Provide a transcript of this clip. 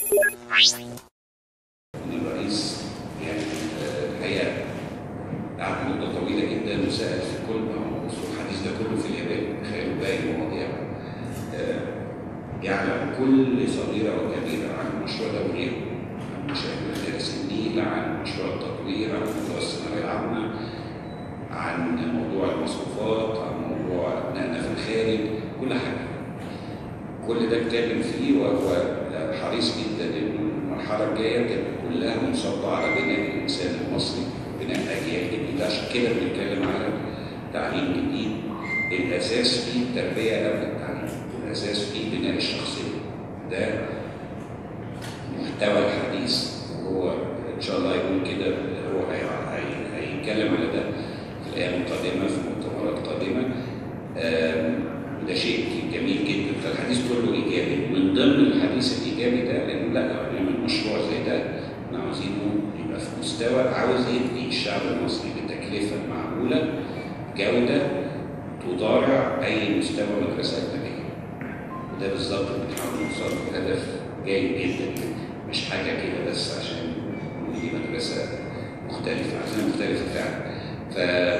الرئيس يعني آه، الحقيقه قعد مده طويله جدا وسال في كل ما هو الحديث ده كله في اليابان تخيلوا باقي المواضيع آه، يعلم كل صغيره وكبيره عن المشروع ده وغيره عن مشروع مدارس النيل عن مشروع التطوير عن موضوع الثانويه العامه عن موضوع المصروفات عن موضوع ابنائنا في الخارج كل حاجه كل ده اتكلم فيه وهو حريص جدا ان المرحله الجايه تبقى كلها منصبه على بناء الانسان المصري بناء اجيال جديده عشان كده بنتكلم على تعليم جديد الاساس فيه التربيه قبل التعليم الاساس فيه بناء الشخصيه ده محتوى الحديث وهو ان شاء الله يكون كده هو هي- هي- هيتكلم على ده في الايام القادمه في مؤتمرات قادمه آم، ده شيء جميل جدا فالحديث كله ايجابي من ضمن الحديث الايجابي ده انه لا لو هنعمل مشروع زي ده احنا عاوزينه يبقى في مستوى عاوز يدي الشعب المصري بتكلفه معقوله جوده تضارع اي مستوى مدرسه اجنبيه وده بالظبط اللي بنحاول نوصل له هدف جيد جدا مش حاجه كده بس عشان نقول دي مدرسه مختلفه عشان مختلفه فعلا ف